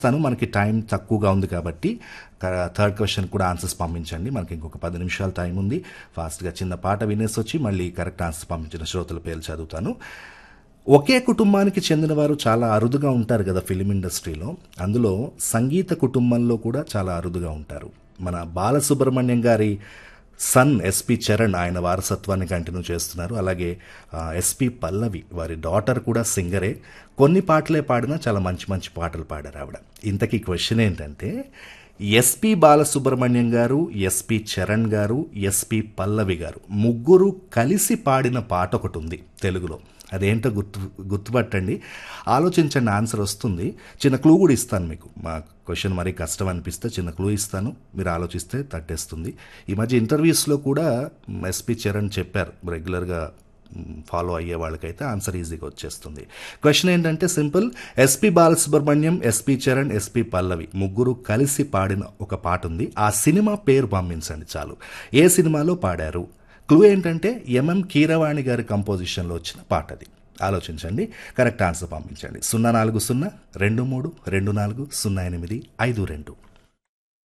తను మనకి టైం తక్కువగా ఉంది కాబట్టి థర్డ్ క్వశ్చన్ కూడా ఆన్సర్స్ పంపించండి మనకి ఇంకొక పది నిమిషాల టైం ఉంది ఫాస్ట్గా చిన్న పాట వినేసి వచ్చి మళ్ళీ కరెక్ట్ ఆన్సర్స్ పంపించిన శ్రోతల పేర్లు చదువుతాను ఒకే కుటుంబానికి చెందిన వారు చాలా అరుదుగా ఉంటారు కదా ఫిలిం ఇండస్ట్రీలో అందులో సంగీత కుటుంబంలో కూడా చాలా అరుదుగా ఉంటారు మన బాలసుబ్రహ్మణ్యం గారి సన్ ఎస్పి చరణ్ ఆయన వారసత్వాన్ని కంటిన్యూ చేస్తున్నారు అలాగే ఎస్పి పల్లవి వారి డాటర్ కూడా సింగరే కొన్ని పాటలే పాడినా చాలా మంచి మంచి పాటలు పాడారు ఆవిడ ఇంతకీ క్వశ్చన్ ఏంటంటే ఎస్పి బాలసుబ్రహ్మణ్యం గారు ఎస్పి చరణ్ గారు ఎస్పి పల్లవి గారు ముగ్గురు కలిసి పాడిన పాట ఒకటి ఉంది తెలుగులో అదేంటో గుర్తు గుర్తుపట్టండి ఆలోచించండి ఆన్సర్ వస్తుంది చిన్న క్లూ కూడా ఇస్తాను మీకు మా క్వశ్చన్ మరీ కష్టం అనిపిస్తే చిన్న క్లూ ఇస్తాను మీరు ఆలోచిస్తే తట్టేస్తుంది ఈ మధ్య ఇంటర్వ్యూస్లో కూడా ఎస్పి చరణ్ చెప్పారు రెగ్యులర్గా ఫాలో అయ్యే వాళ్ళకైతే ఆన్సర్ ఈజీగా వచ్చేస్తుంది క్వశ్చన్ ఏంటంటే simple SP Balasubrahmanyam SP Charan SP Pallavi ముగ్గురు కలిసి పాడిన ఒక పాట ఉంది ఆ సినిమా పేరు పంపించండి చాలు ఏ సినిమాలో పాడారు క్లూ ఏంటంటే ఎంఎం కీరవాణి గారి కంపోజిషన్లో వచ్చిన పాట అది ఆలోచించండి కరెక్ట్ ఆన్సర్ పంపించండి సున్నా నాలుగు సున్నా రెండు మూడు రెండు నాలుగు సున్నా ఎనిమిది ఐదు రెండు